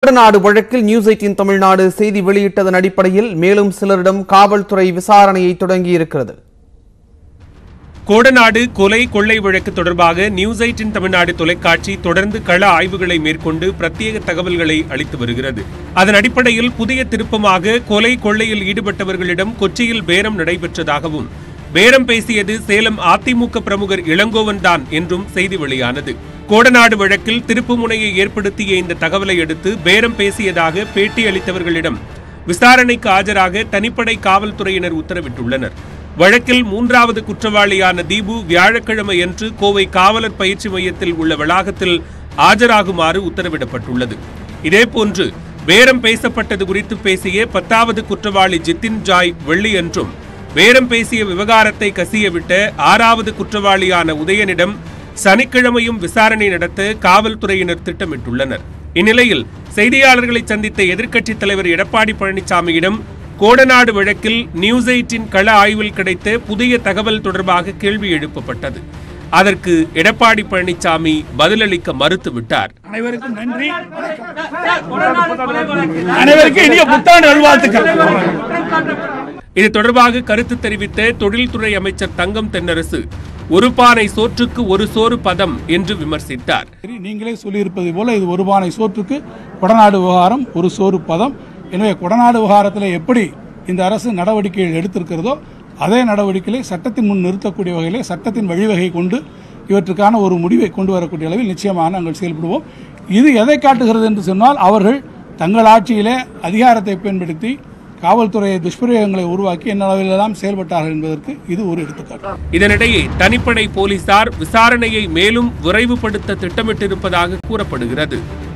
கோடநாடு வழக்கில் news eighteen Tamil Nadu செய்தி வெளியிட்டதன் அடிப்படையில் மேலும் சிலரிடம் காவல்துறை விசாரணையை தொடங்கியிருக்கிறது கோடநாடு கொலை கொள்ளை வழக்கு தொடர்பாக நியூஸ் எயிட்டின் தமிழ்நாடு தொலைக்காட்சி தொடர்ந்து கள ஆய்வுகளை மேற்கொண்டு பிரத்யேக தகவல்களை அளித்து வருகிறது அதன் அடிப்படையில் புதிய திருப்பமாக கொலை கொள்ளையில் ஈடுபட்டவர்களிடம் கொச்சியில் பேரம் நடைபெற்றதாகவும் பேரம் பேசியது சேலம் அதிமுக பிரமுகர் இளங்கோவன் தான் என்றும் செய்தி வெளியானது கோடநாடு வழக்கில் திருப்புமுனையை ஏற்படுத்திய இந்த தகவலை அடுத்து பேரம் பேசியதாக பேட்டி அளித்தவர்களிடம் விசாரணைக்கு ஆஜராக தனிப்படை காவல்துறையினர் உத்தரவிட்டுள்ளனர் வழக்கில் மூன்றாவது குற்றவாளியான தீபு வியாழக்கிழமையன்று கோவை காவலர் பயிற்சி மையத்தில் உள்ள வளாகத்தில் ஆஜராகுமாறு உத்தரவிடப்பட்டுள்ளது இதேபோன்று பேரம் பேசப்பட்டது குறித்து பேசிய பத்தாவது குற்றவாளி ஜித்தின் ஜாய் வெள்ளியன்றும் பேரம் பேசிய விவகாரத்தை கசியவிட்ட ஆறாவது குற்றவாளியான உதயனிடம் சனிக்கிழமையும் விசாரணை நடத்த காவல்துறையினர் திட்டமிட்டுள்ளனர் இந்நிலையில் செய்தியாளர்களை சந்தித்த எதிர்க்கட்சித் தலைவர் எடப்பாடி பழனிசாமியிடம் கோடநாடு வழக்கில் நியூஸ் எயிட்டின் கள ஆய்வில் கிடைத்த புதிய தகவல் தொடர்பாக கேள்வி எழுப்பப்பட்டது அதற்கு எடப்பாடி பழனிசாமி பதிலளிக்க மறுத்துவிட்டார் அனைவருக்கும் நன்றி அனைவருக்கும் இனிய புத்தாண்டு நல்வாழ்த்துக்கள் இது தொடர்பாக கருத்து தெரிவித்த தொழில்துறை அமைச்சர் தங்கம் தென்னரசு ஒரு பானை சோற்றுக்கு ஒரு சோறு பதம் என்று விமர்சித்தார் சரி, நீங்களே சொல்லியிருப்பது போல இது ஒரு பானை சோற்றுக்கு கொடநாடு விவகாரம் ஒரு சோறு பதம் எனவே கொடநாடு விவகாரத்தில் எப்படி இந்த அரசு நடவடிக்கைகள் எடுத்திருக்கிறதோ அதே நடவடிக்கைகளை சட்டத்தின் முன் நிறுத்தக்கூடிய வகையிலே சட்டத்தின் வழிவகை கொண்டு இவற்றுக்கான ஒரு முடிவை கொண்டு வரக்கூடிய அளவில் நிச்சயமாக நாங்கள் செயல்படுவோம் இது எதை காட்டுகிறது என்று சொன்னால் அவர்கள் தங்கள் ஆட்சியிலே அதிகாரத்தை பயன்படுத்தி காவல்துறை துஷ்பிரயோகங்களை உருவாக்கி என்ன அளவிலெல்லாம் செயல்பட்டார்கள் என்பதற்கு இது ஒரு எடுத்துக்காட்டு இதனிடையே தனிப்படை போலீசார் விசாரணையை மேலும் விரைவுபடுத்த திட்டமிட்டிருப்பதாக கூறப்படுகிறது